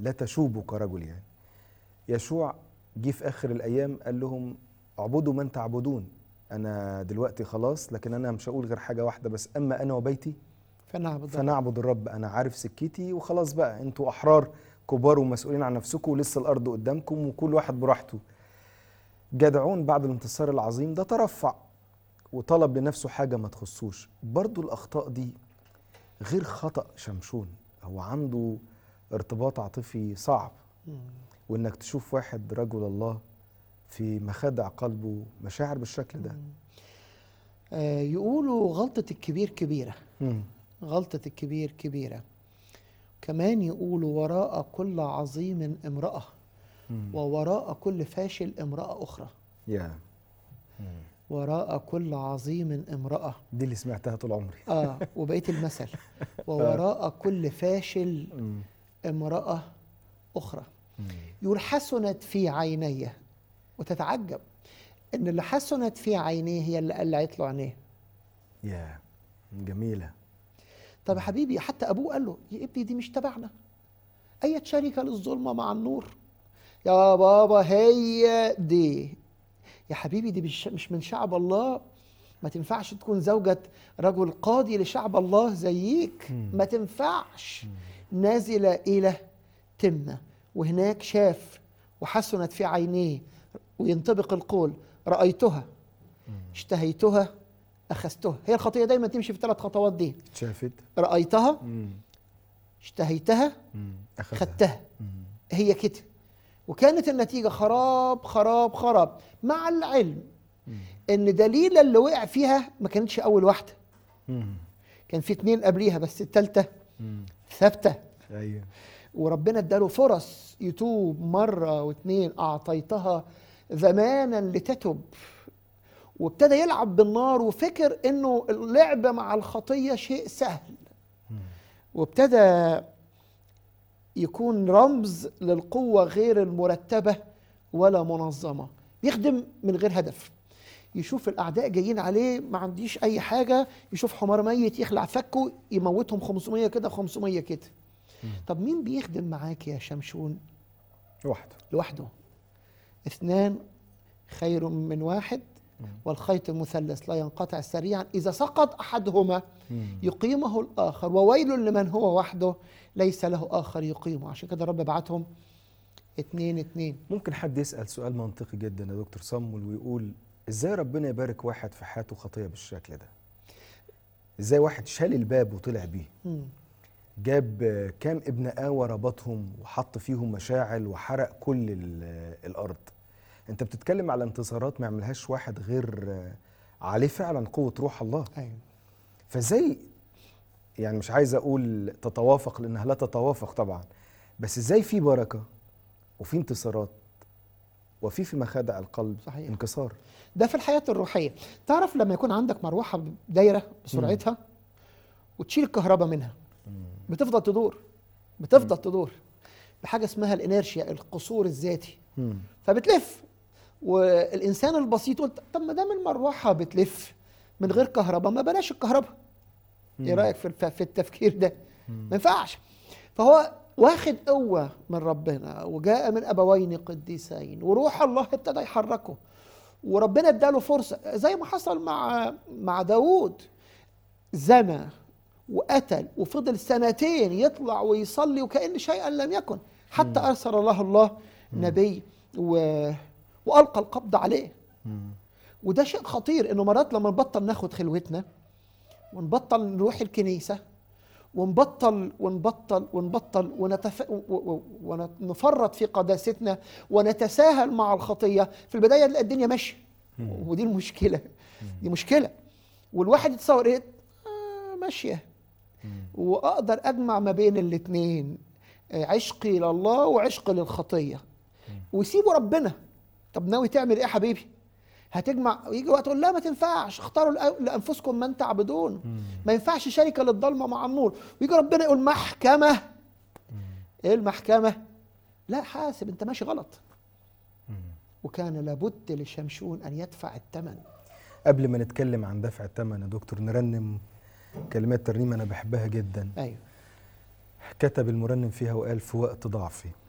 لا تشوبوا كرجل يعني يشوع جه في اخر الايام قال لهم اعبدوا من تعبدون انا دلوقتي خلاص لكن انا مش هقول غير حاجه واحده بس اما انا وبيتي فنعبد فنعبد الرب انا عارف سكتي وخلاص بقى انتوا احرار كبار ومسؤولين عن نفسكم ولسه الارض قدامكم وكل واحد براحته جدعون بعد الانتصار العظيم ده ترفع وطلب لنفسه حاجه ما تخصوش برضو الاخطاء دي غير خطا شمشون هو عنده ارتباط عاطفي صعب وانك تشوف واحد رجل الله في مخادع قلبه مشاعر بالشكل ده آه يقولوا غلطة الكبير كبيرة مم. غلطة الكبير كبيرة كمان يقولوا وراء كل عظيم امرأة مم. ووراء كل فاشل امرأة أخرى يا وراء كل عظيم امرأة دي اللي سمعتها طول عمري آه وبقيت المثل ووراء كل فاشل مم. امرأة أخرى مم. يقول حسنت في عيني وتتعجب ان اللي حسنت في عينيه هي اللي قلعت له عينيه يا جميله طب يا حبيبي حتى ابوه قال له يا ابني دي مش تبعنا اي شركه للظلمه مع النور يا بابا هي دي يا حبيبي دي مش مش من شعب الله ما تنفعش تكون زوجة رجل قاضي لشعب الله زيك ما تنفعش نازلة إلى تمنة وهناك شاف وحسنت في عينيه وينطبق القول رأيتها اشتهيتها أخذتها هي الخطية دايما تمشي في ثلاث خطوات دي شافت رأيتها مم. اشتهيتها مم. اخذتها خدتها مم. هي كده وكانت النتيجة خراب خراب خراب مع العلم ان دليلة اللي وقع فيها ما كانتش اول واحدة مم. كان في اتنين قبليها بس التالتة مم. ثابتة ايوه وربنا اداله فرص يتوب مرة واتنين اعطيتها زمانا لتتب وابتدى يلعب بالنار وفكر انه اللعب مع الخطية شيء سهل وابتدى يكون رمز للقوة غير المرتبة ولا منظمة يخدم من غير هدف يشوف الأعداء جايين عليه ما عنديش أي حاجة يشوف حمار ميت يخلع فكه يموتهم 500 كده 500 كده طب مين بيخدم معاك يا شمشون لوحده لوحده اثنان خير من واحد والخيط المثلث لا ينقطع سريعا إذا سقط أحدهما يقيمه الآخر وويل لمن هو وحده ليس له آخر يقيمه عشان كده الرب بعتهم اتنين اتنين ممكن حد يسأل سؤال منطقي جدا يا دكتور صمول ويقول ازاي ربنا يبارك واحد في حياته خطية بالشكل ده ازاي واحد شال الباب وطلع بيه مم. جاب آه، كام ابن آوى ربطهم وحط فيهم مشاعل وحرق كل ال- الأرض انت بتتكلم على انتصارات ما يعملهاش واحد غير آه، عليه فعلا قوة روح الله أيوة. فازاي يعني مش عايز اقول تتوافق لانها لا تتوافق طبعا بس ازاي في بركه وفي انتصارات وفي في مخادع القلب صحيح. انكسار ده في الحياة الروحية تعرف لما يكون عندك مروحة دايرة بسرعتها وتشيل الكهرباء منها بتفضل تدور بتفضل تدور بحاجة اسمها الانيرشيا القصور الذاتي مم. فبتلف والانسان البسيط قلت طب ما دام المروحه بتلف من غير كهرباء ما بلاش الكهرباء ايه رايك في الف- في التفكير ده ما ينفعش فهو واخد قوه من ربنا وجاء من ابوين قديسين وروح الله ابتدى يحركه وربنا اداله فرصه زي ما حصل مع مع داوود زنى وقتل وفضل سنتين يطلع ويصلي وكأن شيئا لم يكن حتى أرسل الله الله نبي و... وألقى القبض عليه وده شيء خطير إنه مرات لما نبطل ناخد خلوتنا ونبطل نروح الكنيسة ونبطل ونبطل ونبطل ونتف... و- و- ونفرط في قداستنا ونتساهل مع الخطية في البداية تلاقي الدنيا ماشية ودي المشكلة دي مشكلة والواحد يتصور ايه آه ماشية واقدر اجمع ما بين الاثنين عشقي لله وعشق للخطيه ويسيبوا ربنا طب ناوي تعمل ايه يا حبيبي هتجمع يجي وقت تقول لا ما تنفعش اختاروا لأ- لانفسكم من تعبدون ما ينفعش شركه للضلمه مع النور ويجي ربنا يقول محكمه ايه المحكمه لا حاسب انت ماشي غلط وكان لابد لشمشون ان يدفع الثمن قبل ما نتكلم عن دفع الثمن يا دكتور نرنم كلمات ترنيمه انا بحبها جدا ايوه كتب المرنم فيها وقال في وقت ضعفي